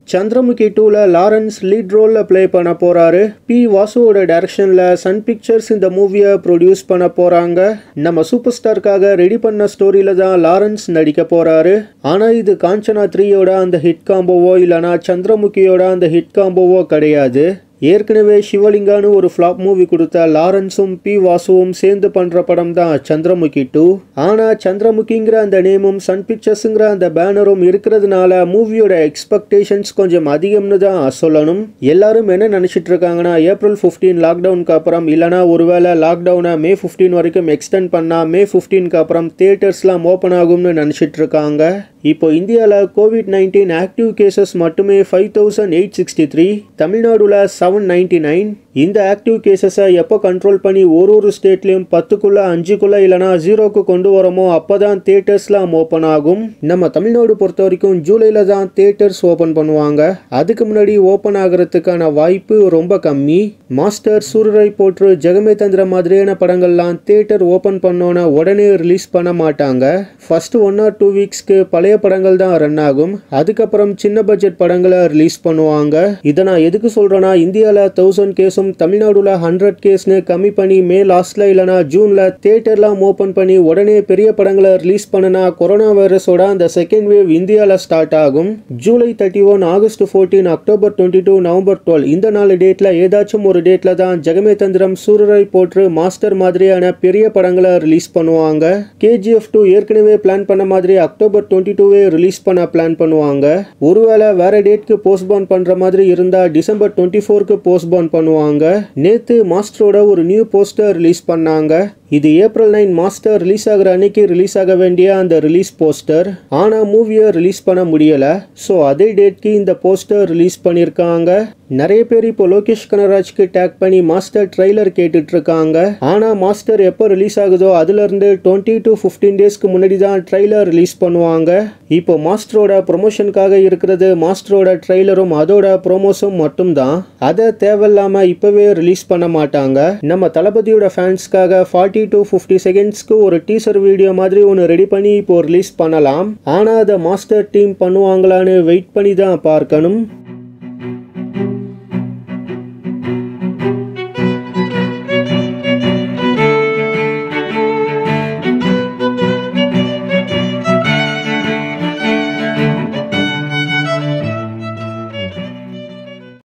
சந்திரமுகி டூல Lawrence lead ரோல்ல play பண்ண போறாரு பி வாசுவோட டைரக்ஷன்ல சன் பிக்சர்ஸ் இந்த மூவியை ப்ரொடியூஸ் பண்ண போறாங்க நம்ம சூப்பர் ஸ்டாருக்காக ரெடி பண்ண ஸ்டோரியில தான் லாரன்ஸ் நடிக்க போறாரு ஆனா இது காஞ்சனா த்ரீயோட அந்த ஹிட் காம்போவோ இல்லனா சந்திரமுகியோட அந்த ஹிட் காம்போவோ கிடையாது ஏற்கனவே சிவலிங்கான்னு ஒரு ஃப்ளாப் மூவி கொடுத்த லாரன்ஸும் பி வாசுவும் சேர்ந்து பண்ற படம் தான் சந்திரமுகி டூ ஆனா சந்திரமுகிங்கிற அந்த நேமும் சன் பிக்சர்ஸுங்கிற அந்த பேனரும் இருக்கிறதுனால மூவியோட எக்ஸ்பெக்டேஷன்ஸ் கொஞ்சம் அதிகம்னு தான் சொல்லணும் எல்லாரும் என்ன நினைச்சிட்டு இருக்காங்கன்னா ஏப்ரல் 15 லாக்டவுனுக்கு அப்புறம் இல்லனா ஒருவேளை லாக்டவுனை மே 15 வரைக்கும் எக்ஸ்டெண்ட் பண்ணா மே 15க்கு அப்புறம் தியேட்டர்ஸ்லாம் ஓப்பன் ஆகும்னு நினைச்சிட்டு இருக்காங்க இப்போ இந்தியாவில் கோவிட் நைன்டீன் ஆக்டிவ் கேசஸ் மட்டுமே five thousand eight sixty three தமிழ்நாடுல செவன் நைன்டி நைன் இந்த ஆக்டிவ் கேசஸை எப்போ கண்ட்ரோல் பண்ணி ஒரு ஒரு ஸ்டேட்லேயும் பத்துக்குள்ள அஞ்சுக்குள்ள இல்லைனா ஜீரோக்கு கொண்டு வரமோ அப்போ தான் தேட்டர்ஸ்லாம் ஓப்பன் ஆகும் நம்ம தமிழ்நாடு பொறுத்த வரைக்கும் ஜூலையில் தான் தேட்டர்ஸ் ஓப்பன் பண்ணுவாங்க அதுக்கு முன்னாடி ஓப்பன் ஆகிறதுக்கான வாய்ப்பு ரொம்ப கம்மி மாஸ்டர் சூரரை போற்று ஜெகமே தந்திர மாதிரியான படங்கள்லாம் தேட்டர் ஓப்பன் பண்ணோன்னா உடனே ரிலீஸ் பண்ண மாட்டாங்க ஃபர்ஸ்ட் ஒன் ஆர் டூ வீக்ஸ்க்கு பழைய படங்கள் தான் ரன் ஆகும் அதுக்கப்புறம் சின்ன பட்ஜெட் படங்களை ரிலீஸ் பண்ணுவாங்க இதை நான் எதுக்கு சொல்றேன்னா இந்தியாவில் தௌசண்ட் கேஸும் தமிழ்நாடுல ஹண்ட்ரட் கேஸ்னு கம்மி பண்ணி மே லாஸ்ட்ல இல்லைனா ஜூன்ல தேட்டர்லாம் ஓப்பன் பண்ணி உடனே பெரிய படங்களை ரிலீஸ் பண்ணனா கொரோனா வைரஸோட அந்த செகண்ட் வேவ் இந்தியாவில் ஸ்டார்ட் ஆகும் July thirty one August fourteen October twenty two November twelve இந்த நாலு டேட்ல ஏதாச்சும் ஒரு டேட்ல தான் ஜெகமே தந்திரம் சூரரை போற்று மாஸ்டர் மாதிரியான பெரிய படங்களை ரிலீஸ் பண்ணுவாங்க கேஜிஎஃப் டூ ஏற்கனவே பிளான் பண்ண மாதிரி அக்டோபர் டுவெண்ட்டி டூவே ரிலீஸ் பண்ண பிளான் பண்ணுவாங்க ஒருவேளை வேற டேட்க்கு போஸ்ட்போன் பண்ற மாதிரி இருந்தா டிசம்பர் டுவெண்ட்டி ஃபோருக்கு போஸ்ட்போன் பண்ணுவாங்க நேத்து மாஸ்டரோட ஒரு நியூ போஸ்டர் ரிலீஸ் பண்ணாங்க இது ஏப்ரல் நைன் மாஸ்டர் ரிலீஸ் ஆகிற அன்னைக்கு ரிலீஸ் ஆக வேண்டிய அந்த ரிலீஸ் போஸ்டர் ஆனால் மூவியை ரிலீஸ் பண்ண முடியல ஸோ அதே டேட்க்கு இந்த போஸ்டர் ரிலீஸ் பண்ணியிருக்காங்க நிறைய பேர் இப்போ லோகேஷ் கனராஜ்க்கு டேக் பண்ணி மாஸ்டர் ட்ரெய்லர் கேட்டுட்டு இருக்காங்க ஆனால் மாஸ்டர் எப்போ ரிலீஸ் ஆகுதோ அதுலேருந்து டுவெண்ட்டி டு ஃபிஃப்டீன் டேஸ்க்கு முன்னாடி தான் ட்ரெய்லர் ரிலீஸ் பண்ணுவாங்க இப்போ மாஸ்டரோட ப்ரொமோஷனுக்காக இருக்கிறது மாஸ்டரோட ட்ரெய்லரும் அதோட ப்ரோமோஸும் மட்டும்தான் அதை தேவையில்லாம இப்பவே ரிலீஸ் பண்ண மாட்டாங்க நம்ம தளபதியோட ஃபேன்ஸ்க்காக ஃபார்ட்டி டு ஃபிஃப்டி செகண்ட்ஸ்க்கு ஒரு டீசர் வீடியோ மாதிரி ஒன்று ரெடி பண்ணி இப்போ ரிலீஸ் பண்ணலாம் ஆனால் அதை மாஸ்டர் டீம் பண்ணுவாங்களான்னு வெயிட் பண்ணி தான் பார்க்கணும்